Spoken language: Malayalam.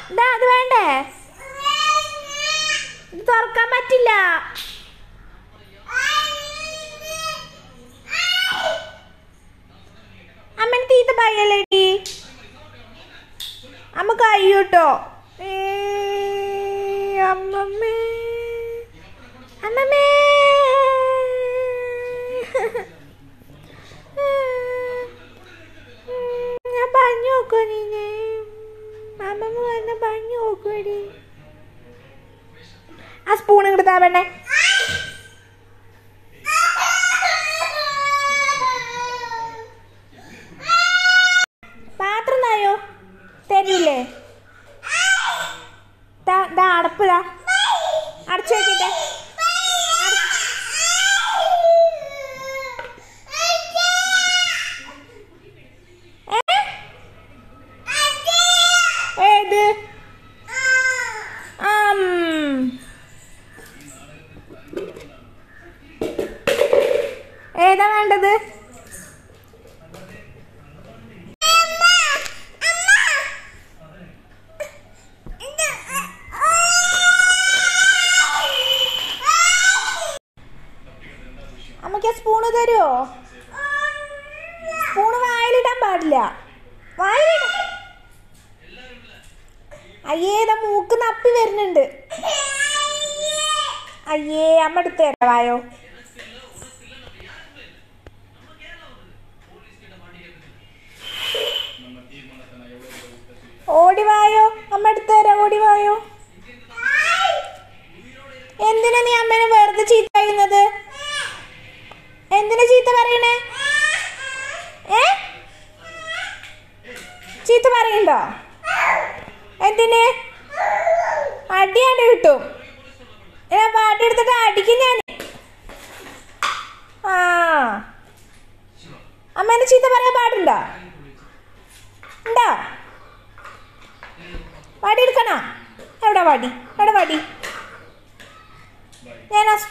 ഇതാ അത് വേണ്ടേ ഇത് തുറക്കാൻ പറ്റില്ല അമ്മന് തീറ്റ ഭയല്ലേടി അമ്മ കഴിയൂട്ടോ അമ്മമ്മേ അമ്മമ്മേ ഞാൻ പറഞ്ഞു നോക്കോ നീനെ അമ്മമ്മ വന്ന പറഞ്ഞു നോക്കുവടി ആ സ്പൂൺ ഇങ്ങോട്ട് താ പെണ്ണേ പാത്രം തായോ തരില്ലേ ദാ ദാ അടപ്പ് ദാ അടച്ചു വെക്കട്ടെ ഏത് ആം. ഏതാ വേണ്ടത് അമ്മയ്ക്ക് സ്പൂണ് തരുമോ സ്പൂണ് വായിലിടാൻ പാടില്ല വായിലിട അയ്യേ ഇതാ മൂക്ക് നപ്പി വരുന്നുണ്ട് അയ്യേ അമ്മ എടുത്ത് തരാം വായോ ഓടി വായോ അമ്മ എടുത്ത് തരാം ഓടി വായോ എന്തിനാ നീ അമ്മേനെ വെറുതെ ചീത്ത പറയുന്നത് എന്തിനാ ചീത്ത പറയണേ ഏ ചീത്ത പറയണ്ടോ എന്തിന് അടിയാണ്ട് കിട്ടും ഞാൻ പാട്ടി എടുത്തിട്ട് അടിക്കും ഞാൻ ആ അമ്മേനെ ചീത്ത പറയാൻ പാടുണ്ടോ ഉണ്ടോ വടി എടുക്കണോ എവിടെ വടി എവിടെ വടി ഞാൻ ആ